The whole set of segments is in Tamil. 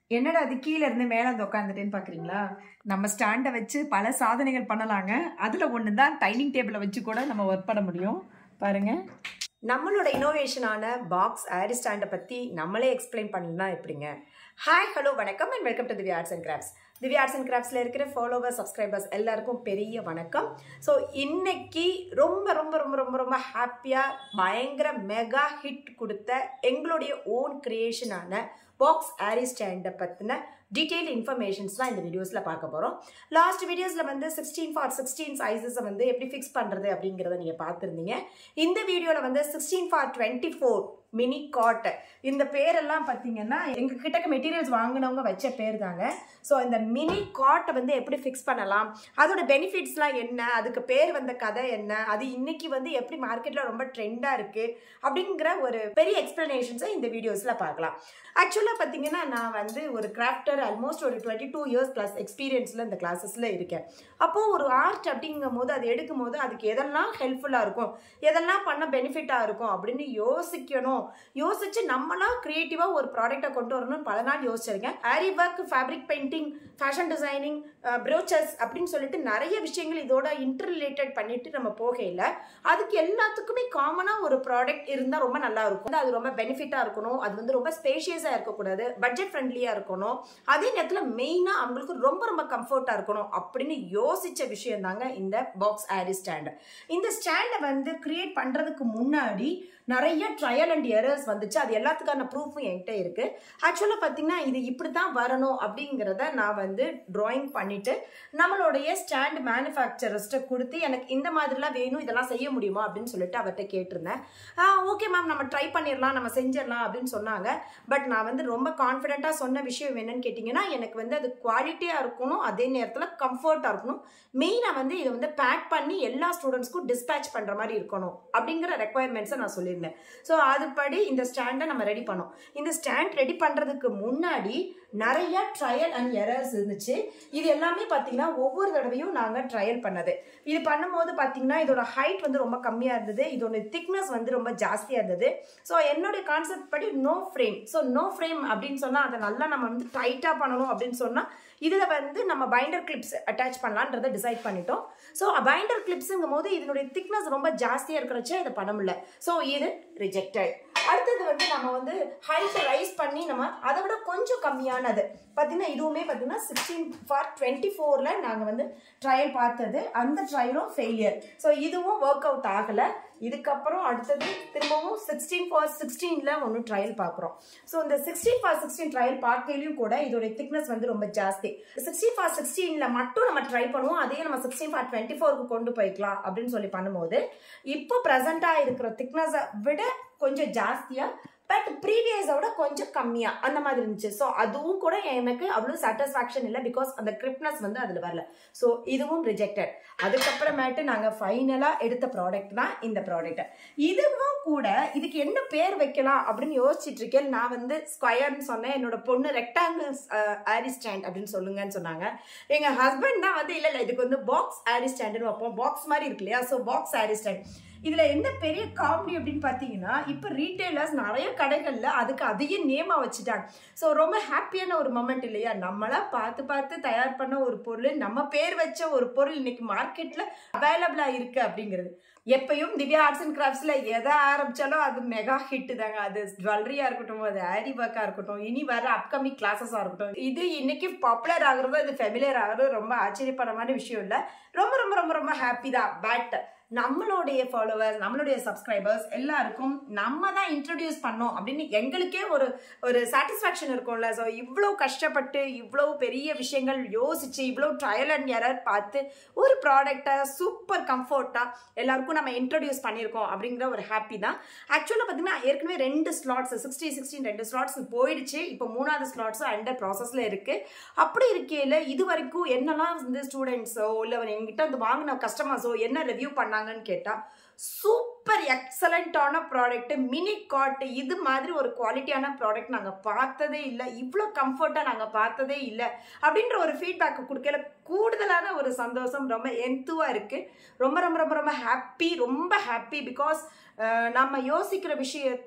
என்னடா அது கீழே இருந்து மேலே வந்து உட்காந்துட்டேன்னு பார்க்குறீங்களா நம்ம ஸ்டாண்டை வச்சு பல சாதனைகள் பண்ணலாங்க அதில் ஒன்று தான் டைனிங் டேபிளை வச்சு கூட நம்ம ஒர்க் பண்ண முடியும் பாருங்க நம்மளோட இனோவேஷனான பாக்ஸ் ஏர் ஸ்டாண்டை பற்றி நம்மளே எக்ஸ்பிளைன் பண்ணலன்னா எப்படிங்க ஹாய் ஹலோ வணக்கம் and welcome to Divya arts and crafts Divya arts and கிராஃப்ட்ஸில் இருக்கிற ஃபாலோவர்ஸ் சப்ஸ்கிரைபர்ஸ் எல்லாருக்கும் பெரிய வணக்கம் ஸோ இன்னைக்கு ரொம்ப ரொம்ப ரொம்ப ரொம்ப ரொம்ப ஹாப்பியாக பயங்கர மெகா ஹிட் கொடுத்த எங்களுடைய ஓன் கிரியேஷனான பாக்ஸ் ஏரி ஸ்டாண்டை பற்றின டீட்டெயில் இன்ஃபர்மேஷன்ஸ்லாம் இந்த வீடியோஸில் பார்க்க போகிறோம் லாஸ்ட் வீடியோஸில் வந்து சிக்ஸ்டீன் ஃபார் சிக்ஸ்டீன் சைஸஸை வந்து எப்படி ஃபிக்ஸ் பண்ணுறது அப்படிங்கிறத நீங்கள் பார்த்துருந்தீங்க இந்த வீடியோவில் வந்து sixteen for twenty four mini cot இந்த பேரெல்லாம் பார்த்தீங்கன்னா எங்கள் கிட்டக்க மெட்டீரியல்ஸ் வாங்கினவங்க வச்ச பேர் தாங்க ஸோ இந்த மினி காட்டை வந்து எப்படி ஃபிக்ஸ் பண்ணலாம் அதோட பெனிஃபிட்ஸ்லாம் என்ன அதுக்கு பேர் வந்த கதை என்ன அது இன்னைக்கு வந்து எப்படி மார்க்கெட்டில் ரொம்ப ட்ரெண்டாக இருக்குது அப்படிங்கிற ஒரு பெரிய எக்ஸ்ப்ளனேஷன்ஸை இந்த வீடியோஸில் பார்க்கலாம் ஆக்சுவலாக பார்த்தீங்கன்னா நான் வந்து ஒரு கிராஃப்டர் ஆல்மோஸ்ட் ஒரு டுவெண்ட்டி டூ இயர்ஸ் ப்ளஸ் எக்ஸ்பீரியன்ஸில் இந்த கிளாஸஸில் இருக்கேன் அப்போது ஒரு ஆர்ட் அப்படிங்கும் போது அது எடுக்கும் போது அதுக்கு எதெல்லாம் ஹெல்ப்ஃபுல்லாக இருக்கும் எதெல்லாம் பண்ண பெனிஃபிட்டாக இருக்கும் அப்படின்னு யோசிக்கணும் யோசிச்சு நம்மளா க்ரியேட்டிவாக ஒரு ப்ராடக்டை கொண்டு வரணும்னு பல நாள் யோசிச்சிருக்கேன் aari work fabric painting fashion designing brochures அப்படின்னு சொல்லிட்டு நிறைய விஷயங்கள் இதோட இன்டர் ரிலேட்டட் பண்ணிட்டு நம்ம போகையில் அதுக்கு எல்லாத்துக்குமே காமனாக ஒரு ப்ராடக்ட் இருந்தால் ரொம்ப நல்லா இருக்கும் அது ரொம்ப பெனிஃபிட்டாக இருக்கணும் அது வந்து ரொம்ப ஸ்பேஷியஸாக இருக்கக்கூடாது பட்ஜெட் ஃப்ரெண்ட்லியாக இருக்கணும் அதே நேரத்தில் மெயினாக அவங்களுக்கு ரொம்ப ரொம்ப கம்ஃபர்ட்டாக இருக்கணும் அப்படின்னு யோசிச்ச விஷயம் தாங்க இந்த பாக்ஸ் ஆரி ஸ்டாண்டு இந்த ஸ்டாண்டை வந்து கிரியேட் பண்ணுறதுக்கு முன்னாடி நிறைய ட்ரையல் அண்ட் எரர்ஸ் வந்துச்சு அது எல்லாத்துக்கான ப்ரூஃபும் என்கிட்ட இருக்கு ஆக்சுவலாக பார்த்தீங்கன்னா இது இப்படி தான் வரணும் அப்படிங்கிறத நான் வந்து ட்ராயிங் பண்ணிட்டு நம்மளுடைய ஸ்டாண்ட் மேனுஃபேக்சரர்ஸ்ட்டை கொடுத்து எனக்கு இந்த மாதிரிலாம் வேணும் இதெல்லாம் செய்ய முடியுமா அப்படின்னு சொல்லிட்டு அவர்கிட்ட கேட்டிருந்தேன் ஓகே மேம் நம்ம ட்ரை பண்ணிடலாம் நம்ம செஞ்சிடலாம் அப்படின்னு சொன்னாங்க பட் நான் வந்து ரொம்ப கான்ஃபிடென்ட்டாக சொன்ன விஷயம் என்னன்னு கேட்டிங்கன்னா எனக்கு வந்து அது குவாலிட்டியாக இருக்கணும் அதே நேரத்தில் கம்ஃபர்ட்டாக இருக்கணும் மெயினாக வந்து இதை வந்து பேக் பண்ணி எல்லா ஸ்டூடெண்ட்ஸ்க்கும் டிஸ்பேச் பண்ணுற மாதிரி இருக்கணும் அப்படிங்கிற ரெக்குவயர்மெண்ட்ஸை நான் சொல்லியிருந்தேன் ஸோ அதுபடி இந்த ஸ்டாண்டை நம்ம ரெடி பண்ணோம் இந்த ஸ்டாண்ட் ரெடி பண்ணுறதுக்கு முன்னாடி நிறைய ட்ரையல் அண்ட் எரர்ஸ் இருந்துச்சு இது எல்லாமே பார்த்தீங்கன்னா ஒவ்வொரு தடவையும் நாங்கள் ட்ரையல் பண்ணது இது பண்ணும்போது பார்த்தீங்கன்னா இதோட ஹைட் வந்து ரொம்ப கம்மியாக இருந்தது இதோட திக்னஸ் வந்து ரொம்ப ஜாஸ்தியாக இருந்தது ஸோ என்னுடைய கான்செப்ட் படி no frame so no frame அப்படின்னு சொன்னால் அதை நல்லா நம்ம வந்து டைட்டாக பண்ணணும் அப்படின்னு சொன்னால் இதில் வந்து நம்ம பைண்டர் கிளிப்ஸ் அட்டாச் பண்ணலான்றதை டிசைட் பண்ணிட்டோம் ஸோ பைண்டர் கிளிப்ஸுங்கும் போது இதனுடைய திக்னஸ் ரொம்ப ஜாஸ்தியாக இருக்கிறச்சே இதை பண்ண முடியல ஸோ இது ரிஜெக்டட் அடுத்தது வந்து நம்ம வந்து ஹைட் ரைஸ் பண்ணி நம்ம அதை விட கொஞ்சம் கம்மியானது பார்த்தீங்கன்னா இதுவுமே பார்த்தீங்கன்னா சிக்ஸ்டீன் ஃபார் டுவெண்ட்டி ஃபோரில் நாங்கள் வந்து ட்ரையல் பார்த்தது அந்த ட்ரையலும் ஃபெயிலியர் ஸோ இதுவும் ஒர்க் அவுட் ஆகலை இதுக்கப்புறம் அடுத்தது திரும்பவும் சிக்ஸ்டீன் ஃபார் சிக்ஸ்டீனில் ஒன்று ட்ரையல் பார்க்குறோம் ஸோ இந்த சிக்ஸ்டீன் ஃபார் சிக்ஸ்டீன் ட்ரையல் பார்க்கையிலையும் கூட இதோடைய திக்னஸ் வந்து ரொம்ப ஜாஸ்தி சிக்ஸ்டீன் ஃபார் சிக்ஸ்டீனில் மட்டும் நம்ம ட்ரை பண்ணுவோம் அதே நம்ம சிக்ஸ்டீன் ஃபார் டுவெண்ட்டி ஃபோருக்கு கொண்டு போய்க்கலாம் அப்படின்னு சொல்லி பண்ணும்போது இப்போ ப்ரெசென்ட்டாக இருக்கிற திக்னஸை விட கொஞ்சம் ஜாஸ்தியாக பட் ப்ரீவியஸோட கொஞ்சம் கம்மியாக அந்த மாதிரி இருந்துச்சு ஸோ அதுவும் கூட எனக்கு அவ்வளோ சாட்டிஸ்ஃபேக்ஷன் இல்லை பிகாஸ் அந்த கிரிப்னஸ் வந்து அதில் வரல ஸோ இதுவும் ரிஜெக்டட் அதுக்கப்புறமேட்டு நாங்கள் ஃபைனலாக எடுத்த ப்ராடக்ட் தான் இந்த ப்ராடக்ட் இதுவும் கூட இதுக்கு என்ன பேர் வைக்கலாம் அப்படின்னு யோசிச்சுட்டு இருக்கேன் நான் வந்து ஸ்கொயர்னு சொன்னேன் என்னோட பொண்ணு ரெக்டாங்கிள்ஸ் ஆரி ஸ்டாண்ட் அப்படின்னு சொல்லுங்கன்னு சொன்னாங்க எங்கள் ஹஸ்பண்ட் தான் வந்து இல்லை இல்லை இதுக்கு வந்து பாக்ஸ் ஆரி ஸ்டாண்டுன்னு வைப்போம் பாக்ஸ் மாதிரி இருக்கு இல்லையா ஸோ பாக்ஸ் ஆரி ஸ்டாண்ட் இதுல என்ன பெரிய காமெடி அப்படின்னு பாத்தீங்கன்னா இப்ப ரீட்டைலர்ஸ் நிறைய கடைகள்ல அதுக்கு அதிக நேமா வச்சுட்டாங்க ஸோ ரொம்ப ஹாப்பியான ஒரு மொமெண்ட் இல்லையா நம்மளா பார்த்து பார்த்து தயார் பண்ண ஒரு பொருள் நம்ம பேர் வச்ச ஒரு பொருள் இன்னைக்கு மார்க்கெட்ல அவைலபிளா இருக்கு அப்படிங்கிறது எப்பயும் திவ்யா ஆர்ட்ஸ் அண்ட் கிராஃப்ட்ஸ்ல எதை ஆரம்பிச்சாலும் அது மெகா ஹிட் தாங்க அது ஜுவல்லரியா இருக்கட்டும் அது ஆரி ஒர்க்கா இருக்கட்டும் இனி வர அப்கமிங் கிளாஸஸா இருக்கட்டும் இது இன்னைக்கு பாப்புலர் ஆகுறதோ இது ஃபெமிலியர் ஆகுறதோ ரொம்ப ஆச்சரியப்படமான விஷயம் இல்லை ரொம்ப ரொம்ப ரொம்ப ரொம்ப ஹாப்பி தான் பட் நம்மளுடைய ஃபாலோவர்ஸ் நம்மளுடைய சப்ஸ்கிரைபர்ஸ் எல்லாருக்கும் நம்ம தான் இன்ட்ரடியூஸ் பண்ணோம் அப்படின்னு எங்களுக்கே ஒரு ஒரு சாட்டிஸ்ஃபேக்ஷன் இருக்கும்ல ஸோ இவ்வளோ கஷ்டப்பட்டு இவ்வளோ பெரிய விஷயங்கள் யோசிச்சு இவ்வளோ ட்ரையல் அண்ட் எரர் பார்த்து ஒரு ப்ராடக்டை சூப்பர் கம்ஃபர்ட்டாக எல்லாருக்கும் நம்ம இன்ட்ரடியூஸ் பண்ணியிருக்கோம் அப்படிங்கிற ஒரு ஹாப்பி தான் ஆக்சுவலாக பார்த்தீங்கன்னா ஏற்கனவே ரெண்டு ஸ்லாட்ஸ் சிக்ஸ்டி சிக்ஸ்டின் ரெண்டு ஸ்லாட்ஸ் போயிடுச்சு இப்போ மூணாவது ஸ்லாட்ஸும் அண்டர் ப்ராசஸில் இருக்குது அப்படி இருக்கையில் இது வரைக்கும் என்னெல்லாம் வந்து ஸ்டூடெண்ட்ஸோ இல்லை எங்கிட்ட வந்து வாங்கின கஸ்டமர்ஸோ என்ன ரிவ்யூ பண்ணாங்க பண்ணாங்கன்னு கேட்டால் சூப்பர் எக்ஸலண்ட்டான ப்ராடக்ட் மினி காட் இது மாதிரி ஒரு குவாலிட்டியான ப்ராடக்ட் நாங்கள் பார்த்ததே இல்லை இவ்வளோ கம்ஃபர்ட்டாக நாங்கள் பார்த்ததே இல்லை அப்படின்ற ஒரு ஃபீட்பேக் கொடுக்கல கூடுதலான ஒரு சந்தோஷம் ரொம்ப எந்துவாக இருக்குது ரொம்ப ரொம்ப ரொம்ப ரொம்ப ஹாப்பி ரொம்ப ஹாப்பி பிகாஸ் நம்ம யோசிக்கிற விஷயத்த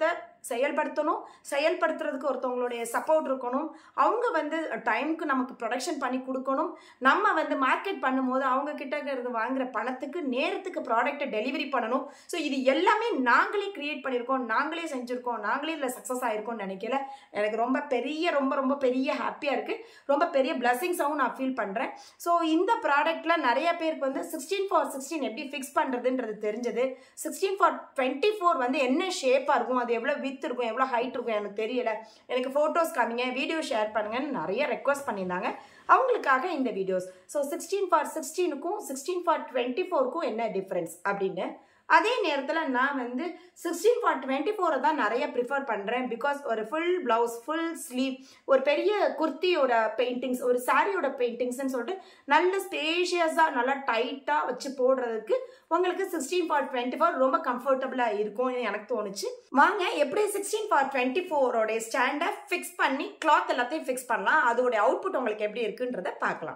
செயல்படுத்தணும் செயல்படுத்துறதுக்கு ஒருத்தவங்களுடைய சப்போர்ட் இருக்கணும் அவங்க வந்து டைமுக்கு நமக்கு ப்ரொடக்ஷன் பண்ணி கொடுக்கணும் நம்ம வந்து மார்க்கெட் பண்ணும்போது அவங்க கிட்ட இருந்து வாங்குற பணத்துக்கு நேரத்துக்கு ப்ராடக்ட்டை டெலிவரி பண்ணணும் ஸோ இது எல்லாமே நாங்களே கிரியேட் பண்ணியிருக்கோம் நாங்களே செஞ்சுருக்கோம் நாங்களே இதில் சக்ஸஸ் ஆயிருக்கோம்னு நினைக்கல எனக்கு ரொம்ப பெரிய ரொம்ப ரொம்ப பெரிய ஹாப்பியாக இருக்குது ரொம்ப பெரிய பிளஸிங்ஸாகவும் நான் ஃபீல் பண்ணுறேன் ஸோ இந்த ப்ராடக்ட்டில் நிறைய பேருக்கு வந்து சிக்ஸ்டீன் ஃபார் சிக்ஸ்டீன் எப்படி ஃபிக்ஸ் பண்ணுறதுன்றது தெரிஞ்சது சிக்ஸ்டீன் ஃபார் டுவெண்ட்டி ஃபோர் வந்து என்ன ஷேப்பாக இருக்கும் அது எவ்வளோ வித் இருக்கும் எவ்வளோ ஹைட் இருக்கும் எனக்கு தெரியல எனக்கு ஃபோட்டோஸ் காமிங்க வீடியோ ஷேர் பண்ணுங்கன்னு நிறைய ரெக்வஸ்ட் பண்ணியிருந்தாங்க அவங்களுக்காக இந்த வீடியோஸ் ஸோ சிக்ஸ்டீன் ஃபார் சிக்ஸ்டீனுக்கும் சிக்ஸ்டீன் ஃபார் டுவெண்ட்டி ஃபோருக்கும் என்ன டிஃப்ரென்ஸ் அப்படின்னு அதே நேரத்தில் நான் வந்து சிக்ஸ்டீன் ஃபார் டுவெண்ட்டி ஃபோரை தான் நிறைய ப்ரிஃபர் பண்ணுறேன் பிகாஸ் ஒரு ஃபுல் ப்ளவுஸ் ஃபுல் ஸ்லீவ் ஒரு பெரிய குர்த்தியோட பெயிண்டிங்ஸ் ஒரு சாரியோட பெயிண்டிங்ஸ்னு சொல்லிட்டு நல்ல ஸ்பேஷியஸாக நல்லா டைட்டாக வச்சு போடுறதுக்கு உங்களுக்கு சிக்ஸ்டீன் ஃபார் டுவெண்ட்டி ஃபோர் ரொம்ப கம்ஃபர்டபுளாக இருக்கும்னு எனக்கு தோணுச்சு வாங்க எப்படி சிக்ஸ்டீன் ஃபார் டுவெண்ட்டி ஃபோரோடைய ஸ்டாண்டை ஃபிக்ஸ் பண்ணி கிளாத் எல்லாத்தையும் ஃபிக்ஸ் பண்ணலாம் அதோடைய அவுட்புட் உங்களுக்கு எப்படி இருக்குன்றத பார்க்கலாம்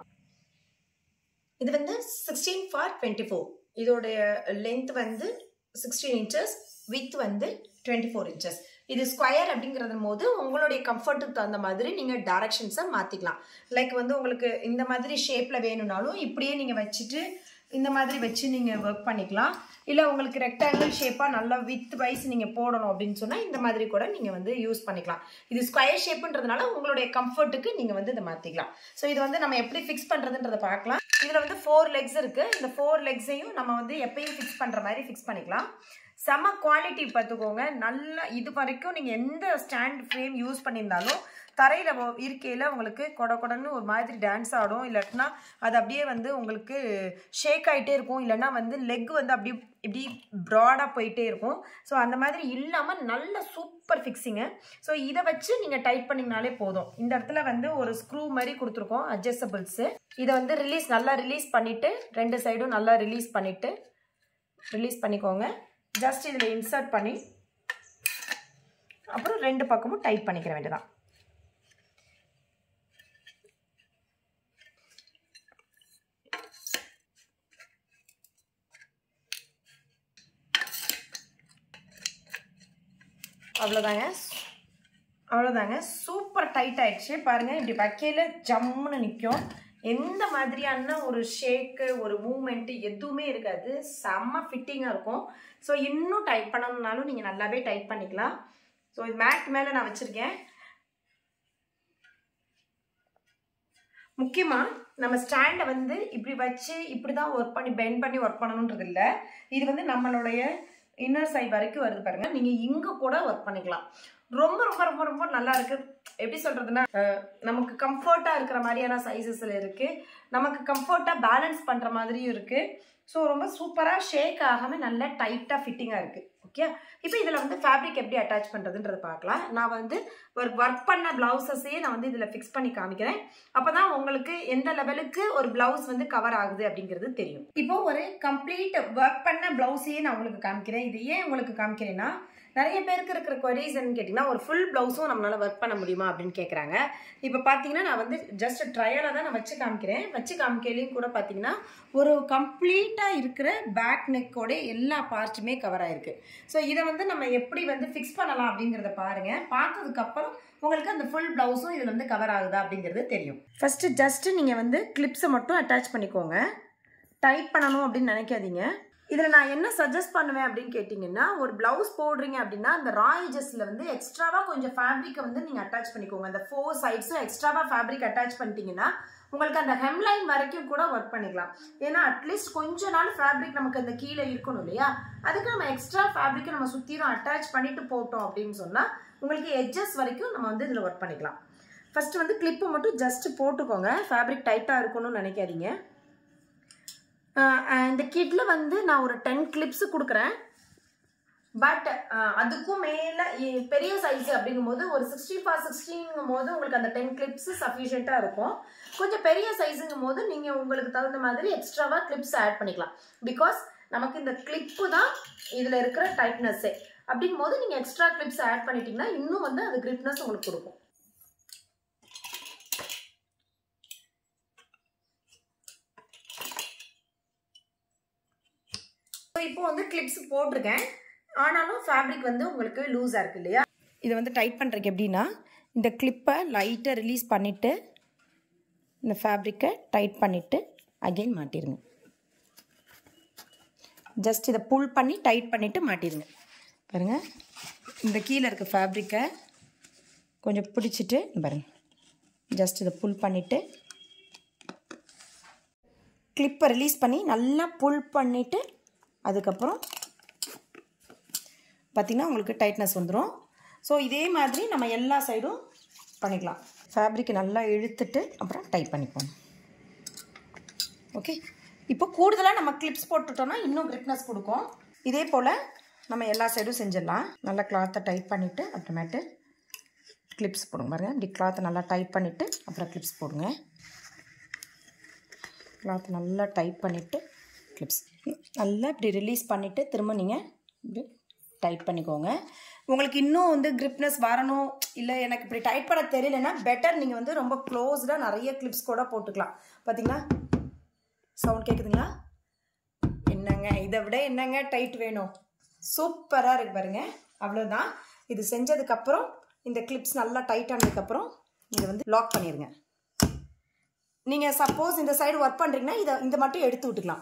இது வந்து சிக்ஸ்டீன் ஃபார் டுவெண்ட்டி ஃபோர் இதோடைய லென்த் வந்து சிக்ஸ்டீன் இன்ச்சஸ் வித் வந்து டுவெண்ட்டி ஃபோர் இன்ச்சஸ் இது ஸ்கொயர் அப்படிங்கிறது போது உங்களுடைய கம்ஃபர்ட்டுக்கு தகுந்த மாதிரி நீங்கள் டைரக்ஷன்ஸை மாற்றிக்கலாம் லைக் வந்து உங்களுக்கு இந்த மாதிரி ஷேப்பில் வேணும்னாலும் இப்படியே நீங்கள் வச்சுட்டு இந்த மாதிரி வச்சு நீங்கள் ஒர்க் பண்ணிக்கலாம் இல்லை உங்களுக்கு ரெக்டாங்கிள் ஷேப்பாக நல்லா வித் வைஸ் நீங்கள் போடணும் அப்படின்னு சொன்னால் இந்த மாதிரி கூட நீங்கள் வந்து யூஸ் பண்ணிக்கலாம் இது ஸ்கொயர் ஷேப்புன்றதுனால உங்களுடைய கம்ஃபர்ட்டுக்கு நீங்கள் வந்து இதை மாற்றிக்கலாம் ஸோ இது வந்து நம்ம எப்படி ஃபிக்ஸ் பண்ணுறதுன்றதை பார்க்கலாம் இதில் வந்து ஃபோர் லெக்ஸ் இருக்குது இந்த ஃபோர் லெக்ஸையும் நம்ம வந்து எப்பயும் ஃபிக்ஸ் பண்ணுற மாதிரி ஃபிக்ஸ் பண்ணிக்கலாம் செம குவாலிட்டி பார்த்துக்கோங்க நல்லா இது வரைக்கும் நீங்கள் எந்த ஸ்டாண்ட் ஃப்ரேம் யூஸ் பண்ணியிருந்தாலும் தரையில் இருக்கையில் உங்களுக்கு கொட கொடன்னு ஒரு மாதிரி டான்ஸ் ஆடும் இல்லாட்டினா அது அப்படியே வந்து உங்களுக்கு ஷேக் ஆகிட்டே இருக்கும் இல்லைன்னா வந்து லெக் வந்து அப்படி இப்படி ப்ராடாக போயிட்டே இருக்கும் ஸோ அந்த மாதிரி இல்லாமல் நல்ல சூப்பர் ஃபிக்ஸிங்கு ஸோ இதை வச்சு நீங்கள் டைட் பண்ணிங்கனாலே போதும் இந்த இடத்துல வந்து ஒரு ஸ்க்ரூ மாதிரி கொடுத்துருக்கோம் அட்ஜஸ்டபிள்ஸு இதை வந்து ரிலீஸ் நல்லா ரிலீஸ் பண்ணிவிட்டு ரெண்டு சைடும் நல்லா ரிலீஸ் பண்ணிவிட்டு ரிலீஸ் பண்ணிக்கோங்க ஜஸ்ட் இதில் இன்சர்ட் பண்ணி அப்புறம் ரெண்டு பக்கமும் டைட் பண்ணிக்கிற வேண்டியதான் அவ்வளோதாங்க அவ்வளோதாங்க சூப்பர் டைட் ஆயிடுச்சு பாருங்கள் இப்படி வைக்கையில் ஜம்முன்னு நிற்கும் எந்த மாதிரியான ஒரு ஷேக்கு ஒரு மூமெண்ட்டு எதுவுமே இருக்காது செம்ம ஃபிட்டிங்காக இருக்கும் ஸோ இன்னும் டைட் பண்ணணுன்னாலும் நீங்கள் நல்லாவே டைட் பண்ணிக்கலாம் ஸோ இது மேட் மேலே நான் வச்சுருக்கேன் முக்கியமாக நம்ம ஸ்டாண்டை வந்து இப்படி வச்சு இப்படி தான் ஒர்க் பண்ணி பெண்ட் பண்ணி ஒர்க் பண்ணணுன்றது இல்லை இது வந்து நம்மளுடைய இன்னர் சைட் வரைக்கும் வருது பாருங்க நீங்க இங்க கூட ஒர்க் பண்ணிக்கலாம் ரொம்ப ரொம்ப ரொம்ப ரொம்ப நல்லா இருக்கு எப்படி சொல்றதுன்னா நமக்கு கம்ஃபர்ட்டா இருக்கிற மாதிரியான சைசஸ்ல இருக்கு நமக்கு கம்ஃபர்ட்டா பேலன்ஸ் பண்ற மாதிரியும் இருக்கு ஸோ ரொம்ப சூப்பராக ஷேக் ஆகாமல் நல்லா டைட்டாக ஃபிட்டிங்காக இருக்குது ஓகே இப்போ இதில் வந்து ஃபேப்ரிக் எப்படி அட்டாச் பண்ணுறதுன்றதை பார்க்கலாம் நான் வந்து ஒரு ஒர்க் பண்ண ப்ளவுசஸையே நான் வந்து இதில் ஃபிக்ஸ் பண்ணி காமிக்கிறேன் அப்போ தான் உங்களுக்கு எந்த லெவலுக்கு ஒரு ப்ளவுஸ் வந்து கவர் ஆகுது அப்படிங்கிறது தெரியும் இப்போ ஒரு கம்ப்ளீட் ஒர்க் பண்ண ப்ளவுஸையே நான் உங்களுக்கு காமிக்கிறேன் இது ஏன் உங்களுக்கு காமிக்கிறேன்னா நிறைய பேருக்கு இருக்கிற கொரீஸ் கேட்டிங்கன்னா ஒரு ஃபுல் ப்ளவுஸும் நம்மளால் ஒர்க் பண்ண முடியுமா அப்படின்னு கேட்குறாங்க இப்போ பார்த்தீங்கன்னா நான் வந்து ஜஸ்ட் ட்ரையலாக தான் நான் வச்சு காமிக்கிறேன் வச்சு காமிக்கையிலையும் கூட பார்த்தீங்கன்னா ஒரு கம்ப்ளீட்டாக இருக்கிற பேக் நெக்கோட எல்லா பார்ட்டுமே கவர் ஆயிருக்கு ஸோ இதை வந்து நம்ம எப்படி வந்து ஃபிக்ஸ் பண்ணலாம் அப்படிங்கிறத பாருங்கள் பார்த்ததுக்கப்புறம் உங்களுக்கு அந்த ஃபுல் ப்ளவுஸும் இதில் வந்து கவர் ஆகுதா அப்படிங்கிறது தெரியும் ஃபஸ்ட்டு ஜஸ்ட்டு நீங்கள் வந்து கிளிப்ஸை மட்டும் அட்டாச் பண்ணிக்கோங்க டைட் பண்ணணும் அப்படின்னு நினைக்காதீங்க இதில் நான் என்ன சஜஸ்ட் பண்ணுவேன் அப்படின்னு கேட்டிங்கன்னா ஒரு ப்ளவுஸ் போடுறீங்க அப்படின்னா அந்த ரா எஜஸில் வந்து எக்ஸ்ட்ராவாக கொஞ்சம் ஃபேப்ரிக்கை வந்து நீங்கள் அட்டாச் பண்ணிக்கோங்க அந்த ஃபோர் சைட்ஸும் எக்ஸ்ட்ராவாக ஃபேப்ரிக் அட்டாச் பண்ணிட்டீங்கன்னா உங்களுக்கு அந்த ஹெம்லைன் வரைக்கும் கூட ஒர்க் பண்ணிக்கலாம் ஏன்னா அட்லீஸ்ட் கொஞ்ச நாள் ஃபேப்ரிக் நமக்கு அந்த கீழே இருக்கணும் இல்லையா அதுக்கு நம்ம எக்ஸ்ட்ரா ஃபேப்ரிக்கை நம்ம சுற்றிலும் அட்டாச் பண்ணிட்டு போட்டோம் அப்படின்னு சொன்னால் உங்களுக்கு எட்ஜஸ் வரைக்கும் நம்ம வந்து இதில் ஒர்க் பண்ணிக்கலாம் ஃபஸ்ட்டு வந்து கிளிப்பு மட்டும் ஜஸ்ட் போட்டுக்கோங்க ஃபேப்ரிக் டைட்டாக இருக்கணும்னு நினைக்காதீங்க இந்த கிட்டில் வந்து நான் ஒரு டென் கிளிப்ஸ் கொடுக்குறேன் பட் அதுக்கும் மேலே பெரிய சைஸ் அப்படிங்கும்போது ஒரு சிக்ஸ்டி ஃபார் சிக்ஸ்டிங்கும் போது உங்களுக்கு அந்த டென் கிளிப்ஸ் சஃபிஷியண்ட்டாக இருக்கும் கொஞ்சம் பெரிய சைஸுங்கும் போது நீங்கள் உங்களுக்கு தகுந்த மாதிரி எக்ஸ்ட்ராவாக கிளிப்ஸ் ஆட் பண்ணிக்கலாம் பிகாஸ் நமக்கு இந்த கிளிப்பு தான் இதில் இருக்கிற டைட்னஸ்ஸே அப்படிங்கும் போது நீங்கள் எக்ஸ்ட்ரா கிளிப்ஸ் ஆட் பண்ணிட்டீங்கன்னா இன்னும் வந்து அது கிரிப்னஸ் உங்களுக்கு கொடுக்கும் இப்போ வந்து கிளிப்ஸ் போட்டிருக்கேன் ஆனாலும் ஃபேப்ரிக் வந்து உங்களுக்கு லூஸாக இருக்கு இல்லையா இதை வந்து டைட் பண்ணுறதுக்கு எப்படின்னா இந்த கிளிப்பை லைட்டாக ரிலீஸ் பண்ணிவிட்டு இந்த ஃபேப்ரிக்கை டைட் பண்ணிவிட்டு அகெயின் மாட்டிடுங்க ஜஸ்ட் இதை புல் பண்ணி டைட் பண்ணிவிட்டு மாட்டிடுங்க பாருங்கள் இந்த கீழே இருக்க ஃபேப்ரிக்கை கொஞ்சம் பிடிச்சிட்டு பாருங்கள் ஜஸ்ட் இதை புல் பண்ணிவிட்டு கிளிப்பை ரிலீஸ் பண்ணி நல்லா புல் பண்ணிவிட்டு அதுக்கப்புறம் பார்த்திங்கன்னா உங்களுக்கு டைட்னஸ் வந்துடும் ஸோ இதே மாதிரி நம்ம எல்லா சைடும் பண்ணிக்கலாம் ஃபேப்ரிக்கை நல்லா இழுத்துட்டு அப்புறம் டைட் பண்ணிப்போம் ஓகே இப்போ கூடுதலாக நம்ம கிளிப்ஸ் போட்டுட்டோம்னா இன்னும் கிரிப்னஸ் கொடுக்கும் இதே போல் நம்ம எல்லா சைடும் செஞ்சிடலாம் நல்லா கிளாத்தை டைட் பண்ணிவிட்டு அப்புறமேட்டு கிளிப்ஸ் போடுங்க பாருங்கள் இப்படி கிளாத்தை நல்லா டைட் பண்ணிவிட்டு அப்புறம் கிளிப்ஸ் போடுங்க கிளாத் நல்லா டைட் பண்ணிவிட்டு கிளிப்ஸ் நல்லா இப்படி ரிலீஸ் பண்ணிவிட்டு திரும்ப நீங்கள் இப்படி டைட் பண்ணிக்கோங்க உங்களுக்கு இன்னும் வந்து கிரிப்னஸ் வரணும் இல்லை எனக்கு இப்படி டைட் பண்ண தெரியலன்னா பெட்டர் நீங்கள் வந்து ரொம்ப க்ளோஸ்டாக நிறைய கிளிப்ஸ் கூட போட்டுக்கலாம் பார்த்தீங்களா சவுண்ட் கேட்குதுங்களா என்னங்க இதை விட என்னங்க டைட் வேணும் சூப்பராக இருக்கு பாருங்க அவ்வளோதான் இது செஞ்சதுக்கப்புறம் இந்த கிளிப்ஸ் நல்லா டைட் ஆனதுக்கப்புறம் இதை வந்து லாக் பண்ணிடுங்க நீங்கள் சப்போஸ் இந்த சைடு ஒர்க் பண்ணுறீங்கன்னா இதை இந்த மட்டும் எடுத்து விட்டுக்கலாம்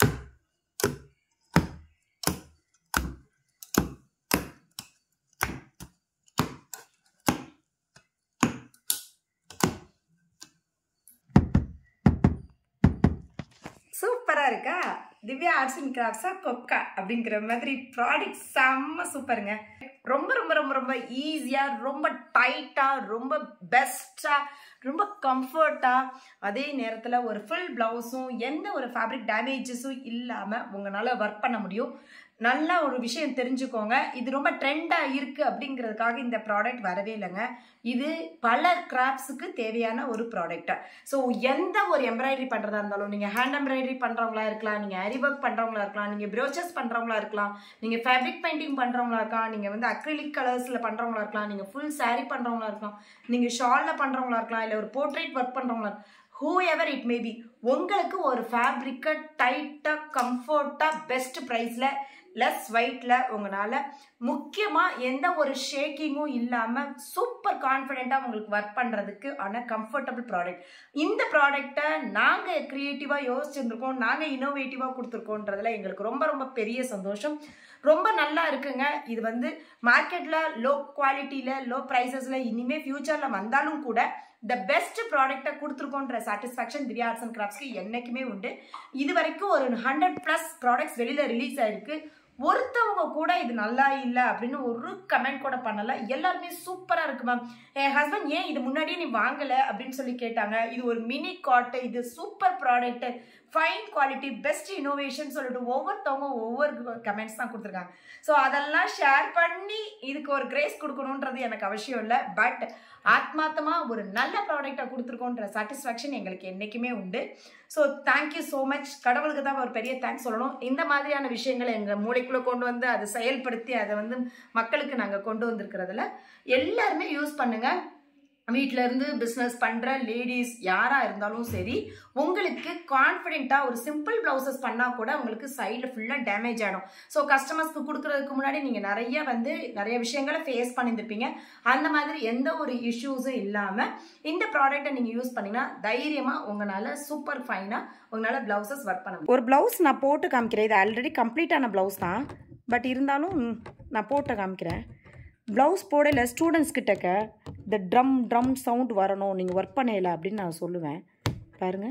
சூப்பராக இருக்கா திவ்யா ஆர்ட்ஸ் அண்ட் கிராஃப்ட்ஸா கொக்கா அப்படிங்கிற மாதிரி ப்ராடக்ட் செம்ம சூப்பருங்க ரொம்ப ரொம்ப ரொம்ப ரொம்ப ஈஸியாக ரொம்ப டைட்டாக ரொம்ப பெஸ்ட்டாக ரொம்ப கம்ஃபர்ட்டாக அதே நேரத்தில் ஒரு ஃபுல் ப்ளவுஸும் எந்த ஒரு ஃபேப்ரிக் டேமேஜஸும் இல்லாமல் உங்களால் ஒர்க் பண்ண முடியும் நல்ல ஒரு விஷயம் தெரிஞ்சுக்கோங்க இது ரொம்ப ட்ரெண்டாக இருக்குது அப்படிங்கிறதுக்காக இந்த ப்ராடக்ட் வரவே இல்லைங்க இது பல கிராஃப்ட்ஸுக்கு தேவையான ஒரு ப்ராடக்ட் ஸோ எந்த ஒரு எம்ப்ராய்டரி பண்ணுறதா இருந்தாலும் நீங்கள் ஹேண்ட் எம்ப்ராய்டரி பண்ணுறவங்களா இருக்கலாம் நீங்கள் ஆரி ஒர்க் பண்ணுறவங்களா இருக்கலாம் நீங்கள் ப்ரோச்சஸ் பண்ணுறவங்களா இருக்கலாம் நீங்கள் ஃபேப்ரிக் பெயிண்டிங் பண்ணுறவங்களா இருக்கலாம் நீங்கள் வந்து அக்ரிலிக் கலர்ஸில் பண்ணுறவங்களா இருக்கலாம் நீங்கள் ஃபுல் சாரீ பண்ணுறவங்களா இருக்கலாம் நீங்கள் ஷாலில் பண்ணுறவங்களா இருக்கலாம் இல்லை ஒரு போர்ட்ரேட் ஒர்க் பண்ணுறவங்களா whoever it may be உங்களுக்கு ஒரு ஃபேப்ரிக்கை டைட்டாக கம்ஃபர்ட்டாக பெஸ்ட் ப்ரைஸில் லெஸ் வெயிட்டில் உங்களால் முக்கியமாக எந்த ஒரு ஷேக்கிங்கும் இல்லாமல் சூப்பர் கான்ஃபிடென்ட்டாக உங்களுக்கு ஒர்க் பண்ணுறதுக்கு ஆன கம்ஃபர்டபுள் ப்ராடக்ட் இந்த ப்ராடக்டை நாங்கள் க்ரியேட்டிவாக யோசிச்சிருந்துருக்கோம் நாங்கள் இன்னோவேட்டிவாக கொடுத்துருக்கோன்றதுல எங்களுக்கு ரொம்ப ரொம்ப பெரிய சந்தோஷம் ரொம்ப நல்லா இருக்குங்க இது வந்து மார்க்கெட்டில் லோ குவாலிட்டியில் லோ ப்ரைஸஸில் இனிமேல் ஃப்யூச்சரில் வந்தாலும் கூட த பெஸ்ட் ப்ராடக்டை கொடுத்துருக்கோன்ற சாட்டிஸ்ஃபேக்ஷன் திவ்யா ஆர்ட்ஸ் அண்ட் கிராஃப்ட்ஸ்க்கு என்றைக்குமே உண்டு இது வரைக்கும் ஒரு ஹண்ட்ரட் ப்ளஸ் ப்ராடக்ட்ஸ் வெளியில் ரிலீஸ் ஆயிருக்கு ஒருத்தவங்க கூட இது நல்லா இல்லை அப்படின்னு ஒரு கமெண்ட் கூட பண்ணல எல்லாருமே சூப்பரா இருக்கு மேம் என் ஹஸ்பண்ட் ஏன் இது முன்னாடியே நீ வாங்கல அப்படின்னு சொல்லி கேட்டாங்க இது ஒரு மினி காட்டு இது super product fine quality best innovation சொல்லிட்டு ஒவ்வொருத்தவங்க ஒவ்வொரு கமெண்ட்ஸ் தான் கொடுத்துருக்காங்க ஸோ அதெல்லாம் ஷேர் பண்ணி இதுக்கு ஒரு கிரேஸ் கொடுக்கணுன்றது எனக்கு அவசியம் இல்லை பட் ஆத்மாத்தமாக ஒரு நல்ல ப்ராடக்டை கொடுத்துருக்கோன்ற சாட்டிஸ்ஃபேக்ஷன் எங்களுக்கு என்றைக்குமே உண்டு ஸோ தேங்க்யூ ஸோ மச் கடவுளுக்கு தான் ஒரு பெரிய தேங்க்ஸ் சொல்லணும் இந்த மாதிரியான விஷயங்களை எங்கள் மூளைக்குள்ளே கொண்டு வந்து அதை செயல்படுத்தி அதை வந்து மக்களுக்கு நாங்கள் கொண்டு வந்திருக்கிறதுல எல்லாருமே யூஸ் பண்ணுங்கள் வீட்டில இருந்து பிஸ்னஸ் பண்ணுற லேடிஸ் யாராக இருந்தாலும் சரி உங்களுக்கு கான்ஃபிடென்ட்டாக ஒரு சிம்பிள் ப்ளவுசஸ் பண்ணால் கூட உங்களுக்கு சைடில் ஃபுல்லாக டேமேஜ் ஆகிடும் ஸோ கஸ்டமர்ஸ்க்கு கொடுக்குறதுக்கு முன்னாடி நீங்கள் நிறைய வந்து நிறைய விஷயங்களை ஃபேஸ் பண்ணியிருப்பீங்க அந்த மாதிரி எந்த ஒரு இஷ்யூஸும் இல்லாமல் இந்த ப்ராடக்ட்டை நீங்கள் யூஸ் பண்ணிங்கன்னா தைரியமாக உங்களால் சூப்பர் ஃபைனாக உங்களால் ப்ளவுசஸ் ஒர்க் பண்ண முடியும் ஒரு ப்ளவுஸ் நான் போட்டு காமிக்கிறேன் இது ஆல்ரெடி கம்ப்ளீட்டான ப்ளவுஸ் தான் பட் இருந்தாலும் நான் போட்டு காமிக்கிறேன் ப்ளவுஸ் போடல ஸ்டூடெண்ட்ஸ் கிட்டக்க இந்த ட்ரம் ட்ரம் சவுண்ட் வரணும் நீங்கள் ஒர்க் பண்ணல அப்படின்னு நான் சொல்லுவேன் பாருங்கள்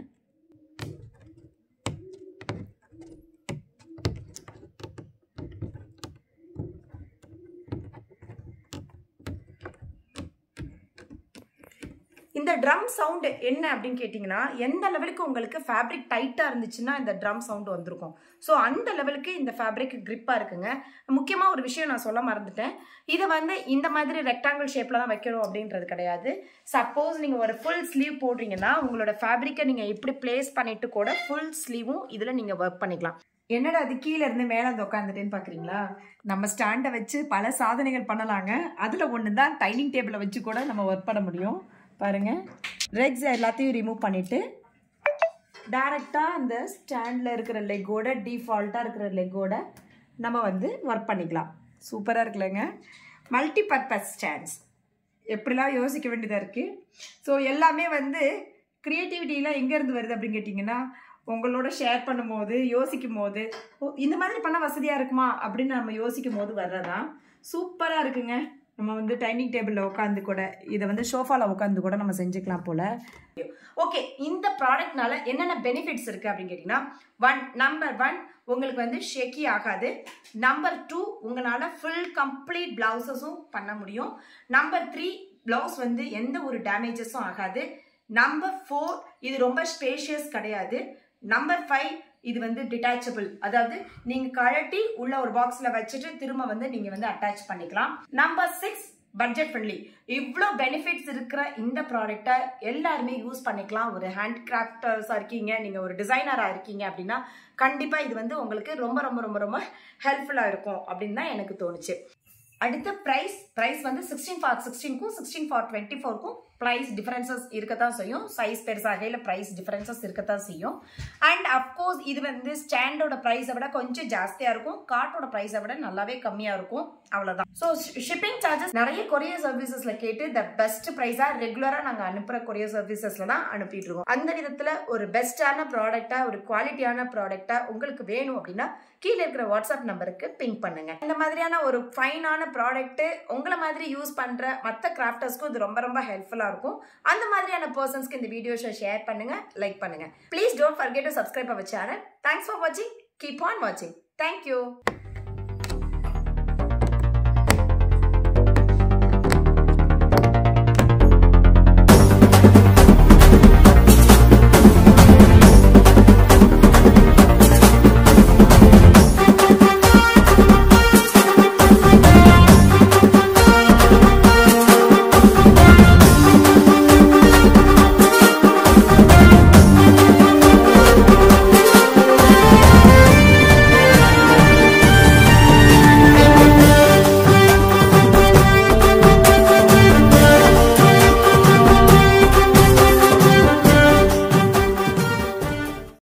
இந்த ட்ரம் சவுண்டு என்ன அப்படின்னு கேட்டிங்கன்னா எந்த லெவலுக்கு உங்களுக்கு ஃபேப்ரிக் டைட்டாக இருந்துச்சுன்னா இந்த ட்ரம் சவுண்டு வந்திருக்கும் ஸோ அந்த லெவலுக்கு இந்த ஃபேப்ரிக் கிரிப்பாக இருக்குங்க முக்கியமாக ஒரு விஷயம் நான் சொல்ல மறந்துட்டேன் இதை வந்து இந்த மாதிரி ரெக்டாங்கிள் ஷேப்பில் தான் வைக்கணும் அப்படின்றது கிடையாது சப்போஸ் நீங்கள் ஒரு ஃபுல் ஸ்லீவ் போடுறீங்கன்னா உங்களோட ஃபேப்ரிக்கை நீங்கள் இப்படி பிளேஸ் பண்ணிட்டு கூட ஃபுல் ஸ்லீவும் இதில் நீங்கள் ஒர்க் பண்ணிக்கலாம் என்னடா அது கீழே இருந்து மேலே வந்து உட்காந்துட்டேன்னு பார்க்குறீங்களா நம்ம ஸ்டாண்டை வச்சு பல சாதனைகள் பண்ணலாங்க அதில் ஒன்று தான் டைனிங் டேபிளை வச்சு கூட நம்ம ஒர்க் பண்ண முடியும் பாருங்க ரெக்ஸ் எல்லாத்தையும் ரிமூவ் பண்ணிவிட்டு டேரெக்டாக அந்த ஸ்டாண்டில் இருக்கிற லெக்கோட டிஃபால்ட்டாக இருக்கிற லெக்கோட நம்ம வந்து ஒர்க் பண்ணிக்கலாம் சூப்பராக இருக்குல்லங்க மல்டி பர்பஸ் ஸ்டாண்ட்ஸ் எப்படிலாம் யோசிக்க வேண்டியதாக இருக்குது ஸோ எல்லாமே வந்து க்ரியேட்டிவிட்டிலாம் எங்கேருந்து வருது அப்படின்னு கேட்டிங்கன்னா உங்களோட ஷேர் பண்ணும்போது யோசிக்கும் போது ஓ இந்த மாதிரி பண்ண வசதியாக இருக்குமா அப்படின்னு நம்ம யோசிக்கும் போது வர்றதான் சூப்பராக இருக்குங்க நம்ம வந்து டைனிங் டேபிளில் உட்காந்து கூட இதை வந்து ஷோஃபாவில் உட்காந்து கூட நம்ம செஞ்சுக்கலாம் போல் ஓகே இந்த ப்ராடக்ட்னால என்னென்ன பெனிஃபிட்ஸ் இருக்கு அப்படின்னு கேட்டிங்கன்னா ஒன் நம்பர் ஒன் உங்களுக்கு வந்து ஷேக்கி ஆகாது நம்பர் டூ உங்களால் ஃபுல் கம்ப்ளீட் பிளவுசஸும் பண்ண முடியும் நம்பர் த்ரீ பிளவுஸ் வந்து எந்த ஒரு டேமேஜஸும் ஆகாது நம்பர் ஃபோர் இது ரொம்ப ஸ்பேஷியஸ் கிடையாது நம்பர் ஃபைவ் இது வந்து டிட்டாச்சபிள் அதாவது நீங்க கழட்டி உள்ள ஒரு பாக்ஸ்ல வச்சுட்டு திரும்ப வந்து நீங்க வந்து அட்டாச் பண்ணிக்கலாம் நம்பர் சிக்ஸ் பட்ஜெட் ஃப்ரெண்ட்லி இவ்வளோ பெனிஃபிட்ஸ் இருக்கிற இந்த ப்ராடக்டை எல்லாருமே யூஸ் பண்ணிக்கலாம் ஒரு ஹேண்ட் கிராஃப்டர்ஸாக இருக்கீங்க நீங்கள் ஒரு டிசைனராக இருக்கீங்க அப்படின்னா கண்டிப்பாக இது வந்து உங்களுக்கு ரொம்ப ரொம்ப ரொம்ப ரொம்ப ஹெல்ப்ஃபுல்லாக இருக்கும் அப்படின்னு தான் எனக்கு தோணுச்சு அடுத்த ப்ரைஸ் ப்ரைஸ் வந்து சிக்ஸ்டீன் ஃபார் சிக்ஸ்டீனுக்கும் சிக்ஸ்டீன் ஃபார் டுவெண்ட்டி ஃபோருக்கும் ப்ரைஸ் டிஃபரன்சஸ் இருக்கத்தான் செய்யும் சைஸ் பெருசாக இல்லை ப்ரைஸ் டிஃபரன்சஸ் இருக்கத்தான் செய்யும் அண்ட் அஃப்கோர்ஸ் இது வந்து ஸ்டாண்டோட ப்ரைஸை விட கொஞ்சம் ஜாஸ்தியாக இருக்கும் கார்ட்டோட ப்ரைஸை விட நல்லாவே கம்மியாக இருக்கும் அவ்வளோதான் ஸோ ஷிப்பிங் சார்ஜஸ் நிறைய கொரியர் சர்வீசஸில் கேட்டு த பெஸ்ட் ப்ரைஸாக ரெகுலராக நாங்கள் அனுப்புகிற கொரியர் சர்வீசஸில் தான் அனுப்பிட்டு இருக்கோம் அந்த விதத்தில் ஒரு பெஸ்ட்டான ப்ராடக்டாக ஒரு குவாலிட்டியான ப்ராடக்டாக உங்களுக்கு வேணும் அப்படின்னா கீழே இருக்கிற வாட்ஸ்அப் நம்பருக்கு பிங்க் பண்ணுங்க இந்த மாதிரியான ஒரு ஃபைனான ப்ராடக்ட் உங்களை மாதிரி யூஸ் பண்ற மற்ற கிராஃப்டர்ஸ்க்கும் இது ரொம்ப ரொம்ப ஹெல்ப்ஃபுல்லா இருக்கும் அந்த மாதிரியான பர்சன்ஸ்க்கு இந்த வீடியோஸை ஷேர் பண்ணுங்க லைக் பண்ணுங்க please don't forget to subscribe our channel thanks for வாட்சிங் கீப் ஆன் வாட்சிங் தேங்க்யூ